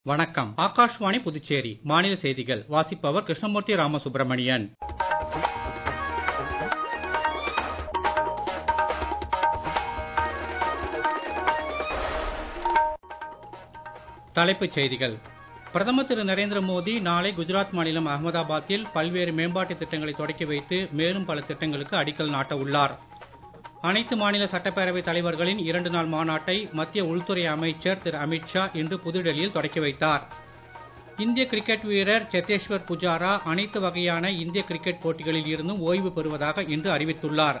வணக்கம் ஆகாஷ்வாணி புதுச்சேரி மாநில செய்திகள் வாசிப்பவர் கிருஷ்ணமூர்த்தி ராமசுப்ரமணியன் தலைப்புச் செய்திகள் பிரதமர் திரு நரேந்திர மோடி நாளை குஜராத் மாநிலம் அகமதாபாத்தில் பல்வேறு மேம்பாட்டு திட்டங்களை தொடக்கி வைத்து மேலும் பல திட்டங்களுக்கு அடிக்கல் நாட்ட உள்ளார் அனைத்து மாநில சட்டப்பேரவை தலைவர்களின் இரண்டு நாள் மாநாட்டை மத்திய உள்துறை அமைச்சர் திரு அமித்ஷா இன்று புதுடெல்லியில் தொடக்கி வைத்தார் இந்திய கிரிக்கெட் வீரர் சேத்தேஸ்வர் புஜாரா அனைத்து வகையான இந்திய கிரிக்கெட் போட்டிகளில் இருந்தும் ஓய்வு பெறுவதாக இன்று அறிவித்துள்ளார்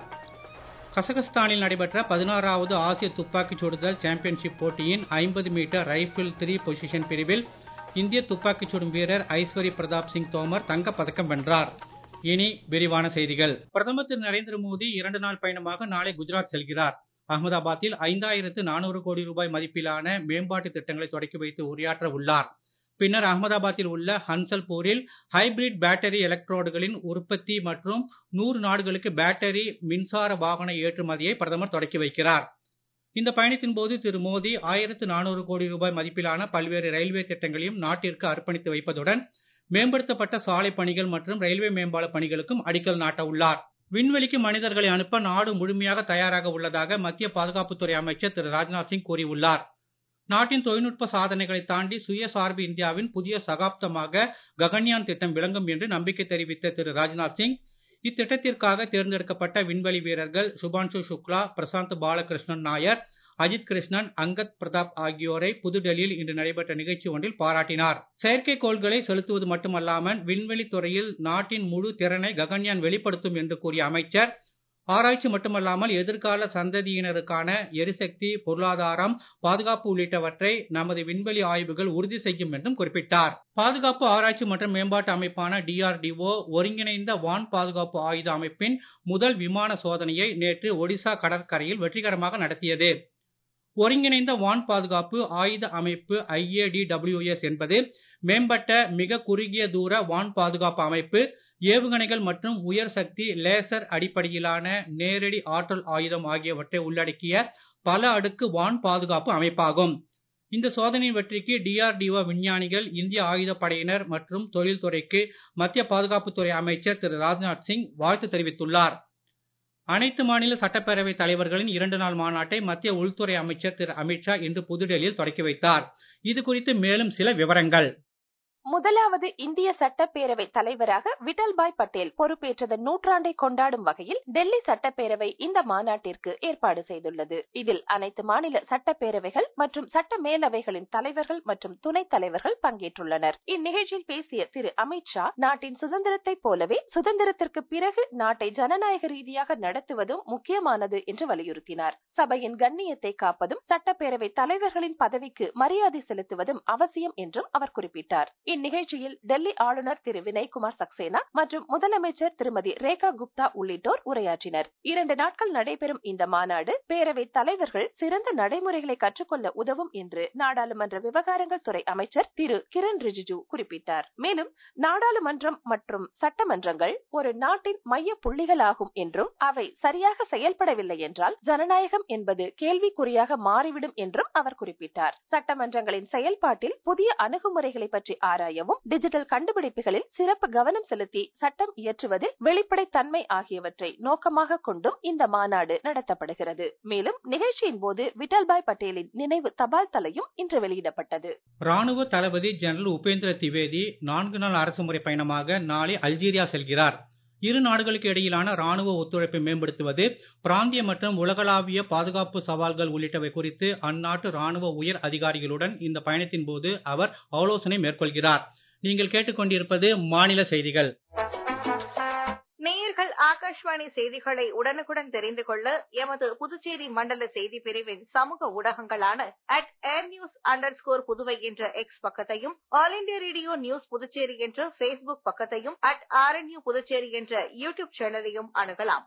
கசகஸ்தானில் நடைபெற்ற பதினாறாவது ஆசிய துப்பாக்கிச் சுடுதல் சாம்பியன்ஷிப் போட்டியின் ஐம்பது மீட்டர் ரைபிள் த்ரீ பொசிஷன் பிரிவில் இந்திய துப்பாக்கிச் சுடும் வீரர் ஐஸ்வரி பிரதாப் சிங் தோமர் தங்கப் பதக்கம் வென்றார் இனி விரிவான செய்திகள் பிரதமர் திரு நரேந்திர மோடி இரண்டு நாள் பயணமாக நாளை குஜராத் செல்கிறார் அகமதாபாத்தில் ஐந்தாயிரத்து நானூறு கோடி ரூபாய் மதிப்பிலான மேம்பாட்டு திட்டங்களை தொடக்கி வைத்து உரையாற்ற உள்ளார் பின்னர் அகமதாபாத்தில் உள்ள ஹன்சல்பூரில் ஹைபிரிட் பேட்டரி எலக்ட்ரோடுகளின் உற்பத்தி மற்றும் நூறு நாடுகளுக்கு பேட்டரி மின்சார வாகன ஏற்றுமதியை பிரதமர் தொடக்கி வைக்கிறார் இந்த பயணத்தின் போது திரு மோடி ஆயிரத்து நானூறு கோடி ரூபாய் மதிப்பிலான பல்வேறு ரயில்வே திட்டங்களையும் நாட்டிற்கு அர்ப்பணித்து வைப்பதுடன் மேம்படுத்தப்பட்ட சாலை பணிகள் மற்றும் ரயில்வே மேம்பால பணிகளுக்கும் அடிக்கல் நாட்ட உள்ளார் விண்வெளிக்கு மனிதர்களை அனுப்ப நாடு முழுமையாக தயாராக உள்ளதாக மத்திய பாதுகாப்புத்துறை அமைச்சர் திரு ராஜ்நாத் சிங் கூறியுள்ளார் நாட்டின் தொழில்நுட்ப சாதனைகளை தாண்டி சுயசார்பு இந்தியாவின் புதிய சகாப்தமாக ககன்யான் திட்டம் விளங்கும் என்று நம்பிக்கை தெரிவித்த திரு ராஜ்நாத் சிங் இத்திட்டத்திற்காக தேர்ந்தெடுக்கப்பட்ட விண்வெளி வீரர்கள் சுபான்சு சுக்லா பிரசாந்த் பாலகிருஷ்ணன் நாயர் அஜித் கிருஷ்ணன் அங்கத் பிரதாப் ஆகியோரை புதுடெல்லியில் இன்று நடைபெற்ற நிகழ்ச்சி ஒன்றில் பாராட்டினார் செயற்கைக்கோள்களை செலுத்துவது மட்டுமல்லாமல் விண்வெளி துறையில் நாட்டின் முழு திறனை ககன்யான் வெளிப்படுத்தும் என்று கூறிய அமைச்சர் ஆராய்ச்சி மட்டுமல்லாமல் எதிர்கால சந்ததியினருக்கான எரிசக்தி பொருளாதாரம் பாதுகாப்பு உள்ளிட்டவற்றை நமது விண்வெளி ஆய்வுகள் உறுதி செய்யும் என்றும் குறிப்பிட்டார் பாதுகாப்பு ஆராய்ச்சி மற்றும் மேம்பாட்டு அமைப்பான டிஆர்டிஓ ஒருங்கிணைந்த வான் பாதுகாப்பு ஆயுத அமைப்பின் முதல் விமான சோதனையை நேற்று ஒடிசா கடற்கரையில் வெற்றிகரமாக நடத்தியது ஒருங்கிணைந்த வான் பாதுகாப்பு ஆயுத அமைப்பு ஐஏடிடபிள்யூஎஸ் என்பது மேம்பட்ட மிக குறுகிய தூர வான் பாதுகாப்பு அமைப்பு ஏவுகணைகள் மற்றும் உயர் சக்தி லேசர் அடிப்படையிலான நேரடி ஆற்றல் ஆயுதம் ஆகியவற்றை உள்ளடக்கிய பல அடுக்கு வான் பாதுகாப்பு அமைப்பாகும் இந்த சோதனையின் வெற்றிக்கு டிஆர்டிஓ விஞ்ஞானிகள் இந்திய ஆயுதப்படையினர் மற்றும் தொழில்துறைக்கு மத்திய பாதுகாப்புத்துறை அமைச்சர் திரு ராஜ்நாத் சிங் வாழ்த்து தெரிவித்துள்ளார் அனைத்து மாநில சட்டப்பேரவை தலைவர்களின் இரண்டு நாள் மாநாட்டை மத்திய உள்துறை அமைச்சர் திரு அமித்ஷா இன்று புதுடெல்லியில் தொடக்கி வைத்தார் இது குறித்து மேலும் சில விவரங்கள் முதலாவது இந்திய சட்டப்பேரவை தலைவராக விட்டல்பாய் பட்டேல் பொறுப்பேற்றதன் நூற்றாண்டை கொண்டாடும் வகையில் டெல்லி சட்டப்பேரவை இந்த மாநாட்டிற்கு ஏற்பாடு செய்துள்ளது இதில் அனைத்து மாநில சட்டப்பேரவைகள் மற்றும் சட்ட மேலவைகளின் தலைவர்கள் மற்றும் துணைத் தலைவர்கள் பங்கேற்றுள்ளனர் இந்நிகழ்ச்சியில் பேசிய திரு அமித்ஷா நாட்டின் சுதந்திரத்தைப் போலவே சுதந்திரத்திற்கு பிறகு நாட்டை ஜனநாயக ரீதியாக நடத்துவதும் முக்கியமானது என்று வலியுறுத்தினார் சபையின் கண்ணியத்தை காப்பதும் சட்டப்பேரவை தலைவர்களின் பதவிக்கு மரியாதை செலுத்துவதும் அவசியம் என்றும் அவர் குறிப்பிட்டார் இந்நிகழ்ச்சியில் டெல்லி ஆளுநர் திரு வினய்குமார் சக்சேனா மற்றும் முதலமைச்சர் திருமதி ரேகா குப்தா உள்ளிட்டோர் உரையாற்றினர் இரண்டு நாட்கள் நடைபெறும் இந்த மாநாடு பேரவை தலைவர்கள் சிறந்த நடைமுறைகளை கற்றுக்கொள்ள உதவும் என்று நாடாளுமன்ற விவகாரங்கள் துறை அமைச்சர் திரு கிரண் ரிஜிஜு குறிப்பிட்டார் மேலும் நாடாளுமன்றம் மற்றும் சட்டமன்றங்கள் ஒரு நாட்டின் மைய புள்ளிகளாகும் என்றும் அவை சரியாக செயல்படவில்லை என்றால் ஜனநாயகம் என்பது கேள்விக்குறியாக மாறிவிடும் என்றும் அவர் குறிப்பிட்டார் சட்டமன்றங்களின் செயல்பாட்டில் புதிய அணுகுமுறைகளை பற்றி ஆராயவும் டிஜிட்டல் கண்டுபிடிப்புகளில் சிறப்பு கவனம் செலுத்தி சட்டம் இயற்றுவதில் வெளிப்படைத்தன்மை ஆகியவற்றை நோக்கமாக கொண்டும் இந்த மாநாடு நடத்தப்படுகிறது மேலும் நிகழ்ச்சியின் போது விட்டல்பாய் பட்டேலின் நினைவு தபால் தலையும் இன்று வெளியிடப்பட்டது ராணுவ தளபதி ஜெனரல் உபேந்திர திவேதி நான்கு நாள் அரசுமுறை பயணமாக நாளை அல்ஜீரியா செல்கிறார் இரு நாடுகளுக்கு இடையிலான ராணுவ ஒத்துழைப்பை மேம்படுத்துவது பிராந்திய மற்றும் உலகளாவிய பாதுகாப்பு சவால்கள் உள்ளிட்டவை குறித்து அந்நாட்டு ராணுவ உயர் அதிகாரிகளுடன் இந்த பயணத்தின் போது அவர் ஆலோசனை மேற்கொள்கிறார் நீங்கள் கேட்டுக்கொண்டிருப்பது மாநில செய்திகள் நேயர்கள் ஆகாஷ்வாணி செய்திகளை உடனுக்குடன் தெரிந்து கொள்ள எமது புதுச்சேரி மண்டல செய்தி பிரிவின் சமூக ஊடகங்களான at air news underscore Puduvai என்ற எக்ஸ் பக்கத்தையும் All India Radio news Puducherry என்ற பேஸ்புக் பக்கத்தையும் அட் ஆர்என்யூ புதுச்சேரி என்ற யூடியூப் சேனலையும் அணுகலாம்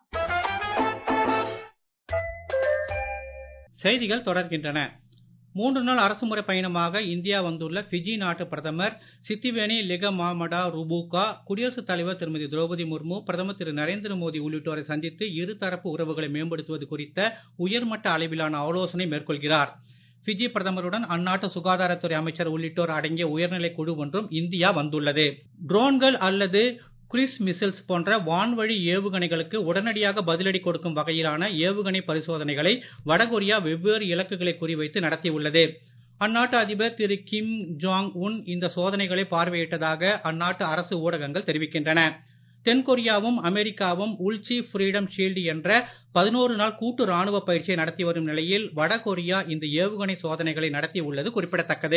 செய்திகள் தொடர்கின்றன மூன்று நாள் அரசுமுறை பயணமாக இந்தியா வந்துள்ள பிஜி நாட்டு பிரதமர் சித்திவேனி லிகமாமடா ருபூகா குடியரசுத் தலைவர் திருமதி திரௌபதி முர்மு பிரதமர் திரு நரேந்திர மோடி உள்ளிட்டோரை சந்தித்து இருதரப்பு உறவுகளை மேம்படுத்துவது குறித்த உயர்மட்ட அளவிலான ஆலோசனை மேற்கொள்கிறார் பிஜி பிரதமருடன் அந்நாட்டு சுகாதாரத்துறை அமைச்சர் உள்ளிட்டோர் அடங்கிய உயர்நிலை குழு ஒன்றும் இந்தியா வந்துள்ளது ட்ரோன்கள் அல்லது குரூஸ் மிசில்ஸ் போன்ற வான்வழி ஏவுகணைகளுக்கு உடனடியாக பதிலடி கொடுக்கும் வகையிலான ஏவுகணை பரிசோதனைகளை வடகொரியா வெவ்வேறு இலக்குகளை குறிவைத்து நடத்தியுள்ளது அந்நாட்டு அதிபர் திரு கிம் ஜாங் உன் இந்த சோதனைகளை பார்வையிட்டதாக அந்நாட்டு அரசு ஊடகங்கள் தெரிவிக்கின்றன தென்கொரியாவும் அமெரிக்காவும் உல்ச்சி ஃப்ரீடம் ஷீல்டு என்ற பதினோரு நாள் கூட்டு ராணுவ பயிற்சியை நடத்தி வரும் நிலையில் வடகொரியா இந்த ஏவுகணை சோதனைகளை நடத்தியுள்ளது குறிப்பிடத்தக்கது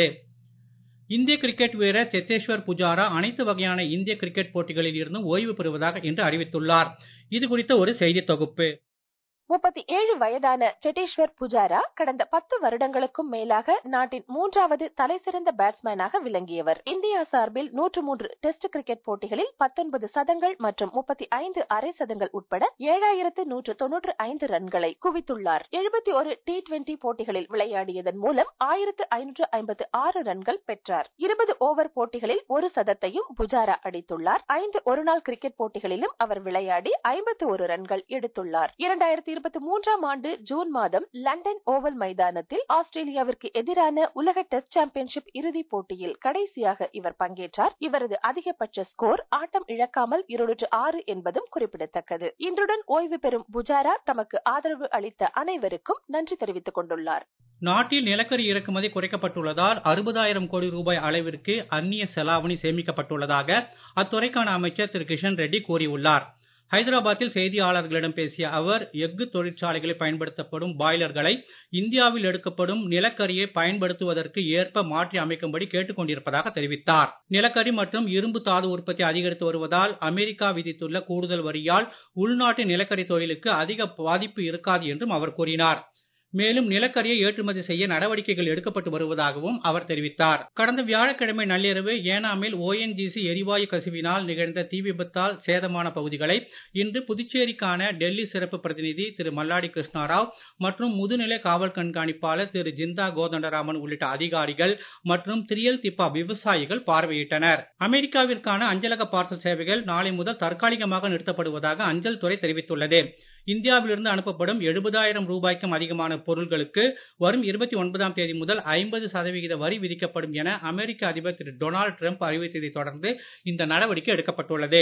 இந்திய கிரிக்கெட் வீரர் செத்தேஸ்வர் புஜாரா அனைத்து வகையான இந்திய கிரிக்கெட் போட்டிகளில் இருந்தும் ஓய்வு பெறுவதாக இன்று அறிவித்துள்ளார் இது குறித்த ஒரு செய்தி தொகுப்பு முப்பத்தி ஏழு வயதான செட்டேஸ்வர் புஜாரா கடந்த பத்து வருடங்களுக்கும் மேலாக நாட்டின் மூன்றாவது தலைசிறந்த பேட்ஸ்மேனாக விளங்கியவர் இந்தியா சார்பில் நூற்று மூன்று டெஸ்ட் கிரிக்கெட் போட்டிகளில் பத்தொன்பது சதங்கள் மற்றும் முப்பத்தி ஐந்து அரை சதங்கள் உட்பட ஏழாயிரத்து நூற்று தொன்னூற்று ஐந்து ரன்களை குவித்துள்ளார் எழுபத்தி ஒரு டி டுவெண்டி போட்டிகளில் விளையாடியதன் மூலம் ஆயிரத்து ஐநூற்று ஐம்பத்து ஆறு ரன்கள் பெற்றார் இருபது ஓவர் போட்டிகளில் ஒரு சதத்தையும் புஜாரா அடித்துள்ளார் ஐந்து ஒருநாள் கிரிக்கெட் போட்டிகளிலும் அவர் விளையாடி ஐம்பத்து ஒரு ரன்கள் எடுத்துள்ளார் இரண்டாயிரத்தி இருபத்தி மூன்றாம் ஆண்டு ஜூன் மாதம் லண்டன் ஓவல் மைதானத்தில் ஆஸ்திரேலியாவிற்கு எதிரான உலக டெஸ்ட் சாம்பியன்ஷிப் இறுதிப் போட்டியில் கடைசியாக இவர் பங்கேற்றார் இவரது அதிகபட்ச ஸ்கோர் ஆட்டம் இழக்காமல் இருநூற்று ஆறு என்பதும் குறிப்பிடத்தக்கது இன்றுடன் ஓய்வு பெறும் புஜாரா தமக்கு ஆதரவு அளித்த அனைவருக்கும் நன்றி தெரிவித்துக் கொண்டுள்ளார் நாட்டில் நிலக்கரி இறக்குமதி குறைக்கப்பட்டுள்ளதால் அறுபதாயிரம் கோடி ரூபாய் அளவிற்கு அந்நிய செலாவணி சேமிக்கப்பட்டுள்ளதாக அத்துறைக்கான அமைச்சர் திரு கிஷன் ரெட்டி கூறியுள்ளார் ஹைதராபாத்தில் செய்தியாளர்களிடம் பேசிய அவர் எஃகு தொழிற்சாலைகளில் பயன்படுத்தப்படும் பாய்லர்களை இந்தியாவில் எடுக்கப்படும் நிலக்கரியை பயன்படுத்துவதற்கு ஏற்ப மாற்றி அமைக்கும்படி கேட்டுக் கொண்டிருப்பதாக தெரிவித்தார் நிலக்கரி மற்றும் இரும்பு தாது உற்பத்தி அதிகரித்து வருவதால் அமெரிக்கா விதித்துள்ள கூடுதல் வரியால் உள்நாட்டு நிலக்கரி தொழிலுக்கு அதிக பாதிப்பு இருக்காது என்றும் அவர் கூறினார் மேலும் நிலக்கரியை ஏற்றுமதி செய்ய நடவடிக்கைகள் எடுக்கப்பட்டு வருவதாகவும் அவர் தெரிவித்தார் கடந்த வியாழக்கிழமை நள்ளிரவு ஏனாமில் ஓஎன்ஜிசி எரிவாயு கசிவினால் நிகழ்ந்த தீ விபத்தால் சேதமான பகுதிகளை இன்று புதுச்சேரிக்கான டெல்லி சிறப்பு பிரதிநிதி திரு மல்லாடி கிருஷ்ணாராவ் மற்றும் முதுநிலை காவல் கண்காணிப்பாளர் திரு ஜிந்தா கோதண்டராமன் உள்ளிட்ட அதிகாரிகள் மற்றும் திரியல் திப்பா விவசாயிகள் பார்வையிட்டனர் அமெரிக்காவிற்கான அஞ்சலக பார்சல் சேவைகள் நாளை முதல் தற்காலிகமாக நிறுத்தப்படுவதாக அஞ்சல் துறை தெரிவித்துள்ளது இந்தியாவிலிருந்து அனுப்பப்படும் எழுபதாயிரம் ரூபாய்க்கும் அதிகமான பொருள்களுக்கு வரும் இருபத்தி ஒன்பதாம் தேதி முதல் ஐம்பது சதவிகித வரி விதிக்கப்படும் என அமெரிக்க அதிபர் திரு டொனால்டு டிரம்ப் அறிவித்ததை தொடர்ந்து இந்த நடவடிக்கை எடுக்கப்பட்டுள்ளது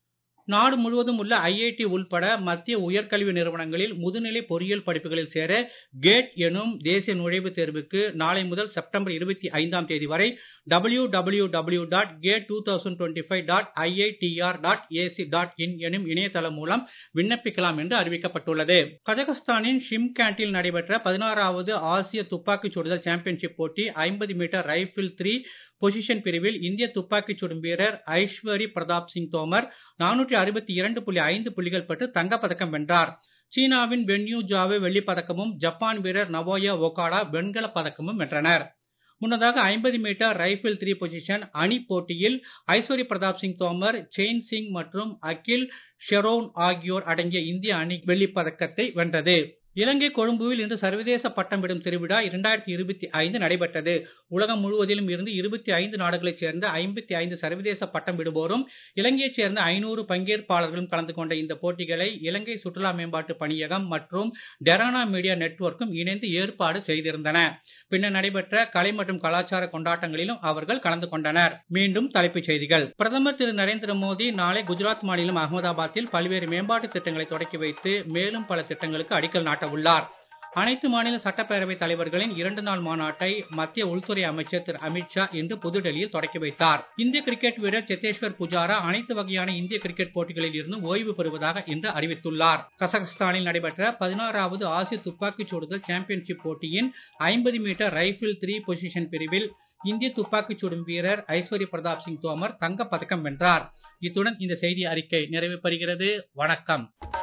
நாடு முழுவதும் உள்ள ஐஐடி உள்பட மத்திய உயர்கல்வி நிறுவனங்களில் முதுநிலை பொறியியல் படிப்புகளில் சேர கேட் எனும் தேசிய நுழைவுத் தேர்வுக்கு நாளை முதல் செப்டம்பர் இருபத்தி ஐந்தாம் தேதி வரை W W W dot GATE two thousand twenty five dot IITR dot AC dot in எனும் இணையதளம் மூலம் விண்ணப்பிக்கலாம் என்று அறிவிக்கப்பட்டுள்ளது கஜகஸ்தானின் ஷிம்கேண்டில் நடைபெற்ற பதினாறாவது ஆசிய துப்பாக்கிச் சுடுதல் சாம்பியன்ஷிப் போட்டி ஐம்பது மீட்டர் ரைபிள் த்ரீ பொசிஷன் பிரிவில் இந்திய துப்பாக்கிச் சுடும் வீரர் ஐஸ்வரி பிரதாப் சிங் தோமர் நானூற்றி அறுபத்தி இரண்டு புள்ளி ஐந்து புள்ளிகள் பெற்று தங்கப்பதக்கம் வென்றார் சீனாவின் வென்யூ ஜாவே வெள்ளிப் பதக்கமும் ஜப்பான் வீரர் நவோயா ஒகாடா வெண்கலப் பதக்கமும் வென்றனர் முன்னதாக ஐம்பது மீட்டர் ரைபிள் த்ரீ பொசிஷன் அணி போட்டியில் ஐஸ்வரி பிரதாப் சிங் தோமர் செயின் சிங் மற்றும் அகில் ஷெரோன் ஆகியோர் அடங்கிய இந்திய அணி வெள்ளிப் பதக்கத்தை வென்றது இலங்கை கொழும்புவில் இன்று சர்வதேச பட்டம் விடும் திருவிழா இரண்டாயிரத்தி இருபத்தி ஐந்து நடைபெற்றது உலகம் முழுவதிலும் இருந்து இருபத்தி ஐந்து நாடுகளைச் சேர்ந்த ஐம்பத்தி ஐந்து சர்வதேச பட்டம் விடுவோரும் இலங்கையைச் சேர்ந்த ஐநூறு பங்கேற்பாளர்களும் கலந்து கொண்ட இந்த போட்டிகளை இலங்கை சுற்றுலா மேம்பாட்டு பணியகம் மற்றும் டெரானா மீடியா நெட்வொர்க்கும் இணைந்து ஏற்பாடு செய்திருந்தன பின்னர் நடைபெற்ற கலை மற்றும் கலாச்சார கொண்டாட்டங்களிலும் அவர்கள் கலந்து கொண்டனர் மீண்டும் தலைப்புச் செய்திகள் பிரதமர் திரு நரேந்திர மோடி நாளை குஜராத் மாநிலம் அகமதாபாத்தில் பல்வேறு மேம்பாட்டு திட்டங்களை தொடக்கி வைத்து மேலும் பல திட்டங்களுக்கு அடிக்கல் நாட்ட உள்ளார் அனைத்து மாநில சட்டப்பேரவை தலைவர்களின் இரண்டு நாள் மாநாட்டை மத்திய உள்துறை அமைச்சர் திரு அமித்ஷா இன்று புதுடெல்லியில் தொடக்கி வைத்தார் இந்திய கிரிக்கெட் வீரர் செத்தேஸ்வர் புஜாரா அனைத்து வகையான இந்திய கிரிக்கெட் போட்டிகளில் இருந்து ஓய்வு பெறுவதாக இன்று அறிவித்துள்ளார் கசகஸ்தானில் நடைபெற்ற பதினாறாவது ஆசிய துப்பாக்கிச் சுடுதல் சாம்பியன்ஷிப் போட்டியின் ஐம்பது மீட்டர் ரைபிள் த்ரீ பொசிஷன் பிரிவில் இந்திய துப்பாக்கிச் சுடும் வீரர் ஐஸ்வரி பிரதாப் சிங் தோமர் தங்கப் பதக்கம் வென்றார் இத்துடன் இந்த செய்தி அறிக்கை நிறைவு பெறுகிறது வணக்கம்